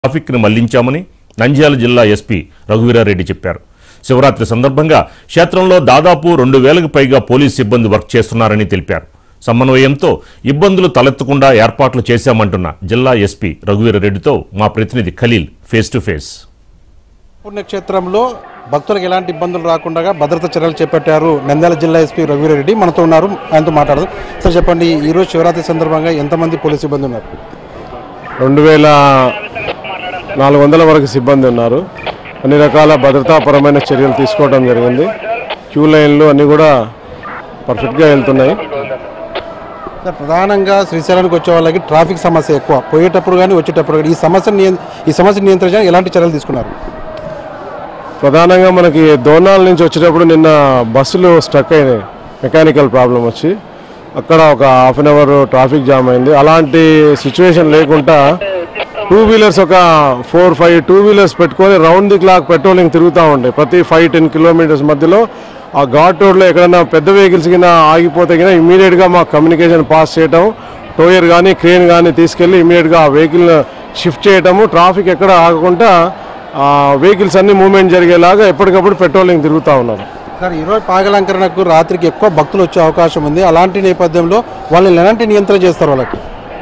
ట్రాఫిక్ని మళ్లించామని నంద్యాల జిల్లా ఎస్పీ రఘువీరారెడ్డి చెప్పారు శివరాత్రి సందర్భంగా క్షేత్రంలో దాదాపు రెండు వేలకు పైగా పోలీస్ సిబ్బంది వర్క్ చేస్తున్నారని తెలిపారు సమన్వయంతో ఇబ్బందులు తలెత్తకుండా ఏర్పాట్లు చేశామంటున్న జిల్లా ఎస్పీ రఘువీరారెడ్డితో మా ప్రతినిధి ఖలీల్ ఫేస్ టు ఫేస్ పుణ్యక్షేత్రంలో భక్తులకు ఎలాంటి ఇబ్బందులు రాకుండా భద్రత చర్యలు చేపట్టారు నంద్యాల జిల్లా ఎస్పీ రఘువీరెడ్డి మనతో ఉన్నారు ఆయనతో మాట్లాడదు సార్ చెప్పండి ఈరోజు శివరాత్రి సందర్భంగా ఎంతమంది పోలీసు సిబ్బంది ఉన్నారు రెండు వేల నాలుగు వందల వరకు సిబ్బంది ఉన్నారు అన్ని రకాల భద్రతాపరమైన చర్యలు తీసుకోవడం జరిగింది క్యూ లైన్లు అన్నీ కూడా పర్ఫెక్ట్గా వెళ్తున్నాయి సార్ ప్రధానంగా శ్రీశైలానికి వచ్చే వాళ్ళకి ట్రాఫిక్ సమస్య ఎక్కువ పోయేటప్పుడు కానీ వచ్చేటప్పుడు కానీ ఈ సమస్య ఈ సమస్య నియంత్రించడానికి ఎలాంటి చర్యలు తీసుకున్నారు ప్రధానంగా మనకి దోనాల నుంచి వచ్చేటప్పుడు నిన్న బస్సులు స్ట్రక్ అయినాయి మెకానికల్ ప్రాబ్లం వచ్చి అక్కడ ఒక half an hour traffic jam అయింది అలాంటి సిచ్యువేషన్ లేకుండా టూ వీలర్స్ ఒక ఫోర్ ఫైవ్ టూ వీలర్స్ పెట్టుకొని రౌండ్ ది క్లాక్ పెట్రోలింగ్ తిరుగుతూ ఉంటాయి ప్రతి ఫైవ్ టెన్ కిలోమీటర్స్ మధ్యలో ఆ ఘాట్ రోడ్లో ఎక్కడైనా పెద్ద వెహికల్స్ కింద ఆగిపోతే కింద ఇమీడియట్గా మా కమ్యూనికేషన్ పాస్ చేయటం టోయర్ కానీ క్రేన్ కానీ తీసుకెళ్ళి ఇమీడియట్గా ఆ వెహికల్ షిఫ్ట్ చేయటము ట్రాఫిక్ ఎక్కడ ఆగకుండా ఆ వెహికల్స్ అన్ని మూవ్మెంట్ జరిగేలాగా ఎప్పటికప్పుడు పెట్రోలింగ్ తిరుగుతూ ఉన్నారు సార్ ఈరోజు పాగలంకరణకు రాత్రికి ఎక్కువ భక్తులు వచ్చే అవకాశం ఉంది అలాంటి నేపథ్యంలో వాళ్ళని ఎలాంటి నియంత్రణ చేస్తారు వాళ్ళకి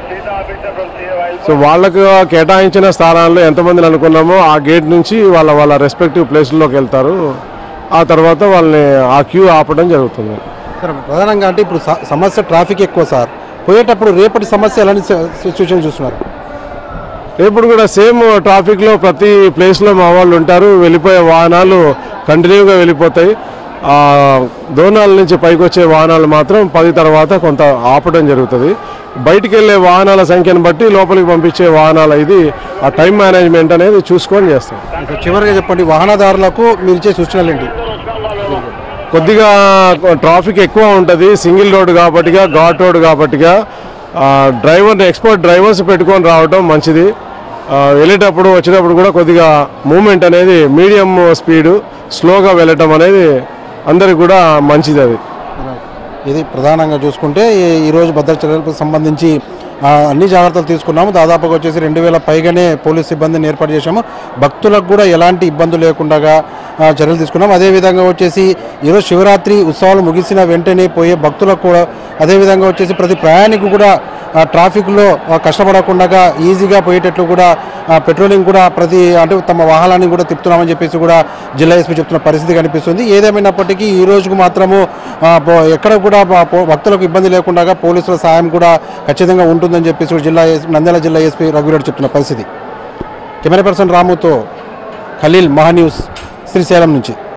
సో వాళ్ళకు కేటాయించిన స్థానాల్లో ఎంతమందిని అనుకున్నామో ఆ గేట్ నుంచి వాళ్ళ వాళ్ళ రెస్పెక్టివ్ ప్లేస్లోకి వెళ్తారు ఆ తర్వాత వాళ్ళని ఆ క్యూ ఆపడం జరుగుతుంది సార్ ప్రధానంగా అంటే ఇప్పుడు స- సమస్య ట్రాఫిక్ ఎక్కువ సార్ పోయేటప్పుడు రేపటి సమస్య ఎలాంటి సిచ్యువేషన్ చూస్తున్నారు ఇప్పుడు కూడా సేమ్ ట్రాఫిక్లో ప్రతి ప్లేస్లో మా వాళ్ళు ఉంటారు వెళ్ళిపోయే వాహనాలు కంటిన్యూగా వెళ్ళిపోతాయి ఆ, దోనాల నుంచి పైకి వచ్చే వాహనాలు మాత్రం పది తర్వాత కొంత ఆపడం జరుగుతుంది బయటికి వెళ్ళే వాహనాల సంఖ్యను బట్టి లోపలికి పంపించే వాహనాల ఇది ఆ టైం మేనేజ్మెంట్ అనేది చూసుకొని చేస్తాం ఇంకా చివరిగా చెప్పండి వాహనదారులకు మీరు ఇచ్చే సూచనలు ఏంటి కొద్దిగా ట్రాఫిక్ ఎక్కువ ఉంటుంది సింగిల్ రోడ్ కాబట్టిగా ఘాట్ రోడ్ కాబట్టిగా ఆ, డ్రైవర్ని ఎక్స్పర్ట్ డ్రైవర్స్ పెట్టుకొని రావడం మంచిది ఆ, వెళ్ళేటప్పుడు వచ్చేటప్పుడు కూడా కొద్దిగా మూమెంట్ అనేది మీడియం స్పీడు స్లోగా వెళ్ళటం అనేది అందరికి కూడా మంచిది అది ఇది ప్రధానంగా చూసుకుంటే ఈ- ఈరోజు భద్రత చర్యలకు సంబంధించి ఆ, అన్ని జాగ్రత్తలు తీసుకున్నాము దాదాపుగా వచ్చేసి రెండు వేల పైగానే పోలీస్ సిబ్బందిని ఏర్పాటు చేశాము భక్తులకు కూడా ఎలాంటి ఇబ్బందులు లేకుండా ఆ, చర్యలు తీసుకున్నాం అదేవిధంగా వచ్చేసి ఈరోజు శివరాత్రి ఉత్సవాలు ముగిసిన వెంటనే పోయే భక్తులకు కూడా అదేవిధంగా వచ్చేసి ప్రతి ప్రయాణికు కూడా ఆ, ట్రాఫిక్లో ఆ, కష్టపడకుండా ఈజీగా పోయేటట్లు కూడా ఆ, పెట్రోలింగ్ కూడా ప్రతి అంటే తమ వాహనాన్ని కూడా తిప్పుతున్నామని చెప్పేసి కూడా జిల్లా ఎస్పీ చెప్తున్న పరిస్థితి కనిపిస్తుంది ఏదేమైనప్పటికీ ఈ రోజుకు మాత్రము ఆ, పో- ఎక్కడ కూడా ప- పో- భక్తులకు ఇబ్బంది లేకుండా పోలీసుల సాయం కూడా ఖచ్చితంగా ఉంటుందని చెప్పేసి కూడా జిల్లా ఎస్- నంద్యాల జిల్లా ఎస్పీ రఘురెడ్డి చెప్తున్న పరిస్థితి కెమెరా పర్సన్ రాముతో ఖలీల్ మహా న్యూస్ శ్రీశైలం నుంచి